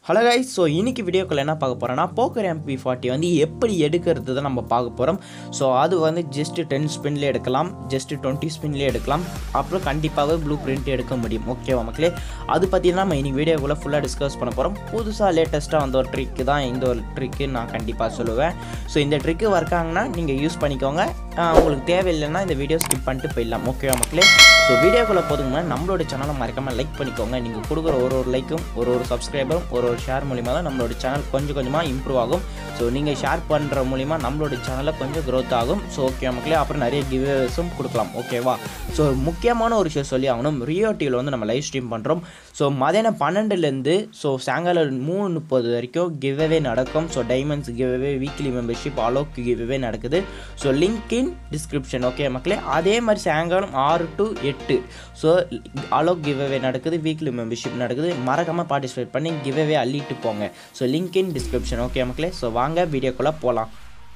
hello guys so இன்னைக்கு வீடியோக்குள்ள என்ன பார்க்க போகிறோன்னா போக்கர் எம்பி ஃபார்ட்டி வந்து எப்படி எடுக்கிறது தான் நம்ம பார்க்க போகிறோம் ஸோ அது வந்து ஜஸ்ட் டென் ஸ்பின்லேயே எடுக்கலாம் ஜஸ்ட் டுவெண்ட்டி ஸ்பின்லேயே எடுக்கலாம் அப்புறம் கண்டிப்பாகவே ப்ளூ பிரிண்ட் எடுக்க முடியும் ஓகேவா மக்களே அது பற்றினா நம்ம இன்னைக்கு வீடியோக்குள்ளே ஃபுல்லாக டிஸ்கஸ் பண்ண போகிறோம் புதுசாக லேட்டஸ்ட்டாக வந்த ஒரு ட்ரிக்கு தான் இந்த ஒரு ட்ரிக்கு நான் கண்டிப்பாக சொல்லுவேன் ஸோ இந்த ட்ரிக்கு ஒர்க் ஆகுனா நீங்கள் யூஸ் பண்ணிக்கோங்க ஆஹ் உங்களுக்கு தேவையில்லைன்னா இந்த வீடியோ ஸ்கிப் பண்ணிட்டு போயிடலாம் ஓகேவா மக்களே ஸோ வீடியோக்குள்ளே போதுங்க நம்மளோட சேனலை மறக்காமல் லைக் பண்ணிக்கோங்க நீங்கள் கொடுக்குற ஒரு ஒரு லைக்கும் ஒரு ஒரு சப்ஸ்கிரைபரும் ஒரு ஒரு ஷேர் மூலிமா தான் நம்மளோட சேனல் கொஞ்சம் கொஞ்சமாக இம்ப்ரூவ் ஆகும் ஸோ நீங்கள் ஷேர் பண்ணுற மூலிமா நம்மளோட சேனலில் கொஞ்சம் க்ரோத் ஆகும் ஸோ ஓகே மக்களே அப்புறம் நிறைய கிவ்வேஸும் கொடுக்கலாம் ஓகேவா ஸோ முக்கியமான ஒரு விஷயம் சொல்லி ஆகணும் ரியோ டிவியில் வந்து நம்ம லைவ் ஸ்ட்ரீம் பண்ணுறோம் ஸோ மதியானம் பன்னெண்டுலேருந்து ஸோ சாயங்காலம் மூணு முப்பது வரைக்கும் கிவ்வே நடக்கும் so diamonds giveaway weekly membership Alok giveaway நடக்குது so link in description okay மக்களே அதே மாதிரி சாயங்காலம் ஆறு டு எட்டு ஸோ அலோக் கிவ்வே நடக்குது வீக்லி மெம்பர்ஷிப் நடக்குது மறக்காமல் பார்ட்டிசிபேட் பண்ணி கிவ்வே அள்ளிட்டு போங்க so link in description okay மக்களே ஸோ வாங்க வீடியோக்குள்ளே போகலாம்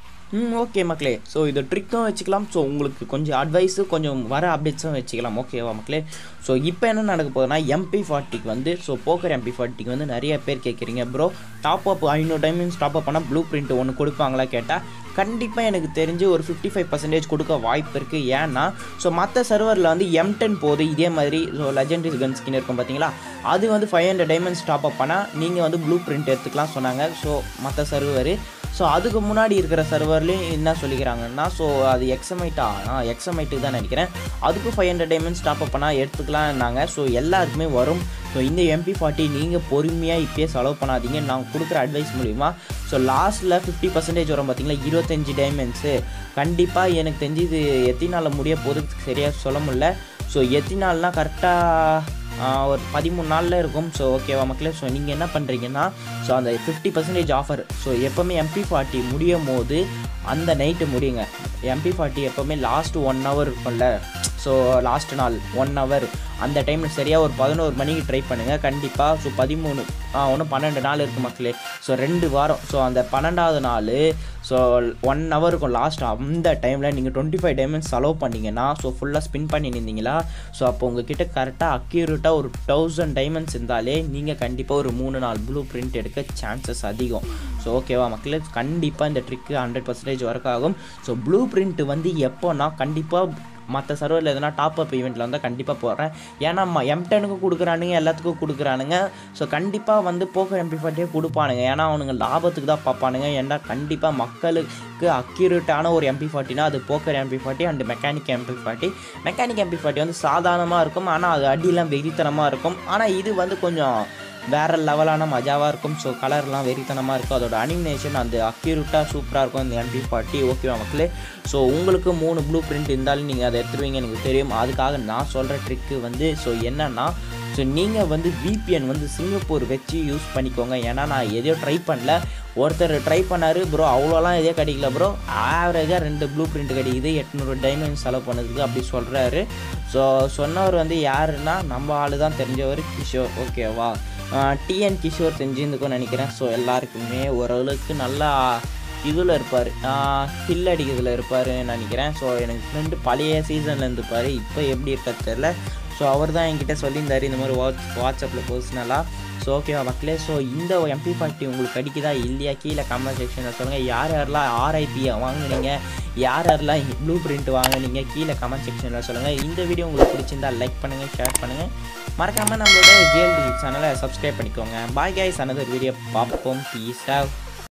ம் ஓகே மக்களே ஸோ இது ட்ரிக்கும் வச்சுக்கலாம் ஸோ உங்களுக்கு கொஞ்சம் அட்வைஸு கொஞ்சம் வர அப்டேட்ஸும் வச்சுக்கலாம் ஓகேவா மக்களே ஸோ இப்போ என்ன நடக்க போகுதுன்னா எம்பி ஃபார்ட்டிக்கு வந்து ஸோ போக்கர் எம்பி ஃபார்ட்டிக்கு வந்து நிறைய பேர் கேட்குறீங்க ப்ரோ டாப் அப் ஐநூறு டைமண்ட்ஸ் டாப் அப் பண்ணால் ப்ளூ பிரிண்ட் ஒன்று கொடுப்பாங்களா கேட்டால் கண்டிப்பாக எனக்கு தெரிஞ்சு ஒரு ஃபிஃப்டி ஃபைவ் பர்சன்டேஜ் கொடுக்க வாய்ப்பு இருக்குது ஏன்னா ஸோ மற்ற சர்வரில் வந்து எம் டென் போகுது இதே மாதிரி ஸோ லெஜெண்டரி கன் ஸ்கின் இருக்கும் பார்த்தீங்களா அது வந்து five hundred diamonds top up பண்ணால் நீங்கள் வந்து ப்ளூ பிரிண்ட் எடுத்துக்கலாம் சொன்னாங்க ஸோ மற்ற சர்வர் ஸோ அதுக்கு முன்னாடி இருக்கிற சர்வர்லேயும் என்ன சொல்லிக்கிறாங்கன்னா ஸோ அது எக்ஸமைட்டா நான் எக்ஸமைட்டுக்கு தான் நினைக்கிறேன் அதுக்கும் five hundred diamonds top up பண்ணால் எடுத்துக்கலாம்னாங்க ஸோ எல்லாருக்குமே வரும் ஸோ இந்த எம்பி ஃபார்ட்டி நீங்கள் பொறுமையாக இப்போயே செலவு பண்ணாதீங்க நான் கொடுக்குற அட்வைஸ் மூலிமா ஸோ லாஸ்ட்டில் ஃபிஃப்டி பர்சன்டேஜ் வரும் பார்த்தீங்களா இருபத்தஞ்சி டைமண்ட்ஸு கண்டிப்பாக எனக்கு தெரிஞ்சு இது எத்தனை நாளில் முடிய போது சரியாக சொல்ல முடியல ஸோ எத்தனை நாள்னால் கரெக்டாக ஒரு பதிமூணு நாளில் இருக்கும் ஸோ ஓகேவா மக்களே ஸோ நீங்கள் என்ன பண்ணுறீங்கன்னா ஸோ அந்த ஃபிஃப்டி பர்சன்டேஜ் ஆஃபர் ஸோ எப்போவுமே எம்பி ஃபார்ட்டி முடியும் போது அந்த நைட்டு முடியுங்க எம்பி ஃபார்ட்டி எப்போவுமே லாஸ்ட் ஒன் ஹவர் இருக்கும்ல ஸோ லாஸ்ட் நாள் ஒன் ஹவர் அந்த டைமில் சரியாக ஒரு பதினோரு மணிக்கு ட்ரை பண்ணுங்கள் கண்டிப்பாக ஸோ பதிமூணு ஒன்றும் பன்னெண்டு நாள் இருக்குது மக்களே ஸோ ரெண்டு வாரம் ஸோ அந்த பன்னெண்டாவது நாள் ஸோ ஒன் ஹவர் இருக்கும் லாஸ்ட் அந்த டைமில் நீங்கள் டுவெண்ட்டி ஃபைவ் டைமண்ட்ஸ் செலவு பண்ணிங்கன்னா ஸோ ஃபுல்லாக ஸ்பின் பண்ணி நின்றீங்களா ஸோ அப்போ உங்ககிட்ட கரெக்டாக அக்யூரேட்டாக ஒரு தௌசண்ட் டைமண்ட்ஸ் இருந்தாலே நீங்கள் கண்டிப்பாக ஒரு மூணு நாள் ப்ளூ பிரிண்ட் எடுக்க சான்சஸ் அதிகம் ஸோ ஓகேவா மக்களே கண்டிப்பாக இந்த ட்ரிக்கு ஹண்ட்ரட் பர்சன்டேஜ் ஒர்க் ஆகும் ஸோ ப்ளூ பிரிண்ட் வந்து எப்போனா கண்டிப்பாக மற்ற சர்வரில் எதனா டாப் அப் ஈவெண்ட்டில் வந்து கண்டிப்பாக போடுறேன் ஏன்னா எம் டெனுக்கும் கொடுக்குறானுங்க எல்லாத்துக்கும் கொடுக்குறானுங்க ஸோ கண்டிப்பாக வந்து போக்கர் எம்பி ஃபார்ட்டியே கொடுப்பானுங்க ஏன்னா அவனுங்க லாபத்துக்கு தான் பார்ப்பானுங்க ஏன்னா கண்டிப்பாக மக்களுக்கு அக்யூரேட்டான ஒரு எம்பி ஃபார்ட்டினா அது poker MP forty and mechanic MP forty mechanic MP forty வந்து சாதாரணமாக இருக்கும் ஆனால் அது அடியெல்லாம் வெறித்தனமாக இருக்கும் ஆனால் இது வந்து கொஞ்சம் வேறு லெவலான மஜாவாக இருக்கும் ஸோ கலர்லாம் வெறித்தனமாக இருக்கும் அதோட அனிமேஷன் அந்த அக்யூரேட்டாக சூப்பராக இருக்கும் இந்த எம்பி ஃபார்ட்டி ஓகேவா மக்களே ஸோ உங்களுக்கு மூணு ப்ளூ பிரிண்ட் இருந்தாலும் நீங்கள் அதை எடுத்துருவீங்க எனக்கு தெரியும் அதுக்காக நான் சொல்கிற ட்ரிக்கு வந்து ஸோ என்னென்னா ஸோ நீங்கள் வந்து விபிஎன் வந்து சிங்கப்பூர் வச்சு யூஸ் பண்ணிக்கோங்க ஏன்னா நான் எதையோ ட்ரை பண்ணல ஒருத்தர் ட்ரை பண்ணார் ப்ரோ அவ்வளோலாம் எதே கிடைக்கல ப்ரோ ஆவரேஜாக ரெண்டு ப்ளூ பிரிண்ட் கிடைக்குது எட்நூறு டைமண்ட் செலவு பண்ணதுக்கு அப்படி சொல்கிறாரு ஸோ சொன்னவர் வந்து யாருன்னா நம்ம ஆள் தான் தெரிஞ்சவர் கிஷோர் ஓகேவா டிஎன் கிஷோர் தெரிஞ்சிருந்துக்கும் நினைக்கிறேன் ஸோ எல்லாருக்குமே ஓரளவுக்கு நல்லா இதில் இருப்பார் ஹில் அடிக்கிறதுல இருப்பாருன்னு நினைக்கிறேன் ஸோ எனக்கு ஃப்ரெண்டு பழைய சீசனில் இருந்துப்பார் இப்போ எப்படி இருக்காது தெரில ஸோ அவர் தான் என்கிட்ட சொல்லியிருந்தார் இந்த மாதிரி வாட்ஸ் வாட்ஸ்அப்பில் பர்சனலாக ஸோ ஓகேவா மக்களே ஸோ இந்த எம்பி பார்ட்டி உங்களுக்கு கிடைக்குதா இல்லையா கீழே கமெண்ட் செக்ஷனில் சொல்லுங்கள் யார் யாரெல்லாம் ஆர்ஐபியை வாங்குனீங்க யார் யாரெல்லாம் ப்ளூ பிரிண்ட் வாங்குனீங்க கீழே கமெண்ட் செக்ஷனில் சொல்லுங்கள் இந்த வீடியோ உங்களுக்கு பிடிச்சிருந்தா லைக் பண்ணுங்கள் ஷேர் பண்ணுங்கள் மறக்காமல் நம்மளோட ஜிஎல்டி சேனலை சப்ஸ்கிரைப் பண்ணிக்கோங்க பாய் கைஸ் அனதர் வீடியோ பார்ப்போம் பீஸ் ஆஃப்